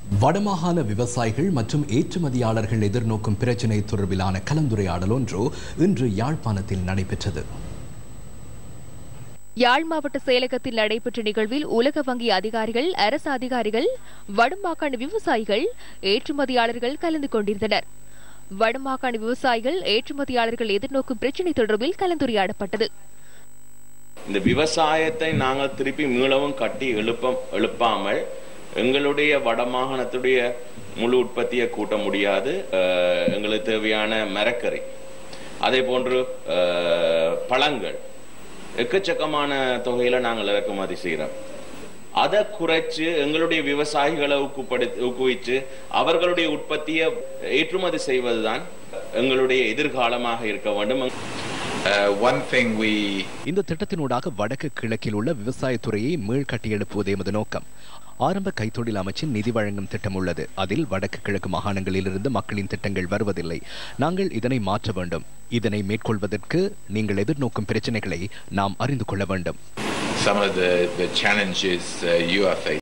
வடமாகாண விவசாயிகள் மற்றும் ஏற்றுமதியாளர்கள் எதிர்நோக்கும் பிரச்சினை தொடர்பிலான கலந்துரையாடல் ஒன்று இன்று யாழ்ப்பாணத்தில் நடைபெற்றது யாழ் மாவட்ட செயலகத்தில் நடைபெற்ற நிகழ்வில் உலக வங்கி அதிகாரிகள் அரசு அதிகாரிகள் வடமாகாண விவசாயிகள் ஏற்றுமதியாளர்கள் கலந்து கொண்டிருந்தனர் வடமாகாண விவசாயிகள் ஏற்றுமதியாளர்கள் எதிர்நோக்கும் பிரச்சினை தொடர்பில் கலந்துரையாடப்பட்டது இந்த விவசாயத்தை நாங்கள் திருப்பி மீளவும் கட்டி எழுப்ப எழுப்பாமல் எங்களுடைய வடமாகாணத்துடைய முழு உற்பத்தியை கூட்ட முடியாது அஹ், எங்களுக்கு தேவையான மரக்கறி அதே போன்று அஹ், பழங்கள் எக்கச்சக்கமான தொகையில நாங்கள் இறக்குமதி செய்கிறோம் அதை குறைச்சு எங்களுடைய விவசாயிகளை ஊக்குப்படுத்தி ஊக்குவிச்சு அவர்களுடைய உற்பத்தியை ஏற்றுமதி செய்வதுதான் எங்களுடைய எதிர்காலமாக இருக்க வேண்டும் Uh, one thing we இந்த திட்டத்தினூடாக வடக்கு கிழக்கில் உள்ள விவசாயத்துறையை மீள் கட்டியெழுப்புவதே எமது நோக்கம் ஆரம்ப கைத்தொழில் அமைச்சின் நிதி வழங்கும் திட்டம் உள்ளது அதில் வடக்கு கிழக்கு மாகாணங்களிலிருந்து மக்களின் திட்டங்கள் வருவதில்லை நாங்கள் இதனை மாற்ற வேண்டும் இதனை மேற்கொள்வதற்கு நீங்கள் எதிர்நோக்கும் பிரச்சனைகளை நாம் அறிந்து கொள்ள வேண்டும் some of the, the challenges uh, you are facing.